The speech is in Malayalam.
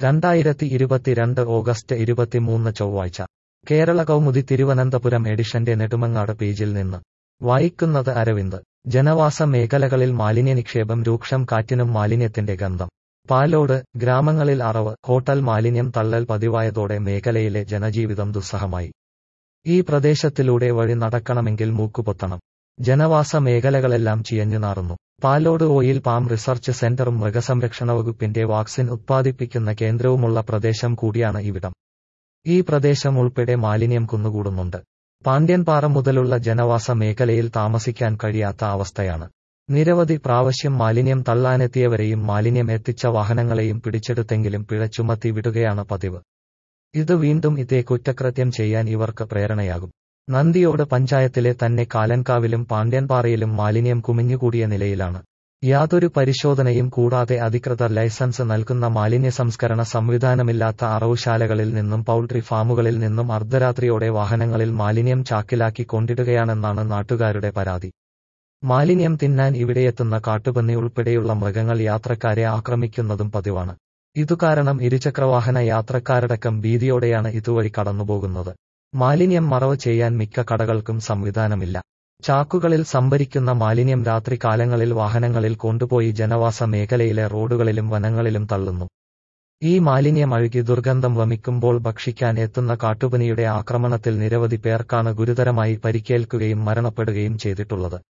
രണ്ടായിരത്തി ഇരുപത്തിരണ്ട് ഓഗസ്റ്റ് ഇരുപത്തിമൂന്ന് ചൊവ്വാഴ്ച കേരള കൗമുദി തിരുവനന്തപുരം എഡിഷന്റെ നെടുമങ്ങാട് പേജിൽ നിന്ന് വായിക്കുന്നത് അരവിന്ദ് ജനവാസ മേഖലകളിൽ മാലിന്യനിക്ഷേപം രൂക്ഷം കാറ്റിനും മാലിന്യത്തിന്റെ ഗന്ധം പാലോട് ഗ്രാമങ്ങളിൽ അറവ് ഹോട്ടൽ മാലിന്യം തള്ളൽ പതിവായതോടെ മേഖലയിലെ ജനജീവിതം ദുസ്സഹമായി ഈ പ്രദേശത്തിലൂടെ വഴി നടക്കണമെങ്കിൽ മൂക്കുപൊത്തണം ജനവാസ മേഖലകളെല്ലാം ചിയഞ്ഞു നാറുന്നു പാലോട് ഓയിൽ പാം റിസർച്ച് സെന്ററും മൃഗസംരക്ഷണ വകുപ്പിന്റെ വാക്സിൻ ഉത്പാദിപ്പിക്കുന്ന കേന്ദ്രവുമുള്ള പ്രദേശം കൂടിയാണ് ഇവിടം ഈ പ്രദേശം ഉൾപ്പെടെ മാലിന്യം കുന്നുകൂടുന്നുണ്ട് പാണ്ഡ്യൻപാറ മുതലുള്ള ജനവാസ മേഖലയിൽ താമസിക്കാൻ കഴിയാത്ത അവസ്ഥയാണ് നിരവധി പ്രാവശ്യം മാലിന്യം തള്ളാനെത്തിയവരെയും മാലിന്യം എത്തിച്ച വാഹനങ്ങളെയും പിടിച്ചെടുത്തെങ്കിലും പിഴ ചുമത്തി വിടുകയാണ് പതിവ് ഇത് വീണ്ടും ഇതേ കുറ്റകൃത്യം ചെയ്യാൻ ഇവർക്ക് പ്രേരണയാകും നന്ദിയോട് പഞ്ചായത്തിലെ തന്നെ കാലൻകാവിലും പാണ്ഡ്യൻപാറയിലും മാലിന്യം കുമിഞ്ഞുകൂടിയ നിലയിലാണ് യാതൊരു പരിശോധനയും കൂടാതെ അധികൃതർ ലൈസൻസ് നൽകുന്ന മാലിന്യ സംസ്കരണ സംവിധാനമില്ലാത്ത അറവുശാലകളിൽ നിന്നും പൗൾട്രി ഫാമുകളിൽ നിന്നും അർദ്ധരാത്രിയോടെ വാഹനങ്ങളിൽ മാലിന്യം ചാക്കിലാക്കി കൊണ്ടിടുകയാണെന്നാണ് നാട്ടുകാരുടെ പരാതി മാലിന്യം തിന്നാൻ ഇവിടെയെത്തുന്ന കാട്ടുപന്നി ഉൾപ്പെടെയുള്ള മൃഗങ്ങൾ യാത്രക്കാരെ ആക്രമിക്കുന്നതും പതിവാണ് ഇതുകാരണം ഇരുചക്രവാഹന യാത്രക്കാരടക്കം ഭീതിയോടെയാണ് ഇതുവഴി കടന്നുപോകുന്നത് മാലിന്യം മറവ് ചെയ്യാൻ മിക്ക കടകൾക്കും സംവിധാനമില്ല ചാക്കുകളിൽ സംഭരിക്കുന്ന മാലിന്യം രാത്രി കാലങ്ങളിൽ വാഹനങ്ങളിൽ കൊണ്ടുപോയി ജനവാസ മേഖലയിലെ റോഡുകളിലും വനങ്ങളിലും തള്ളുന്നു ഈ മാലിന്യം അഴുകി ദുർഗന്ധം വമിക്കുമ്പോൾ ഭക്ഷിക്കാൻ എത്തുന്ന കാട്ടുപനിയുടെ ആക്രമണത്തിൽ നിരവധി പേർക്കാണ് ഗുരുതരമായി പരിക്കേൽക്കുകയും മരണപ്പെടുകയും ചെയ്തിട്ടുള്ളത്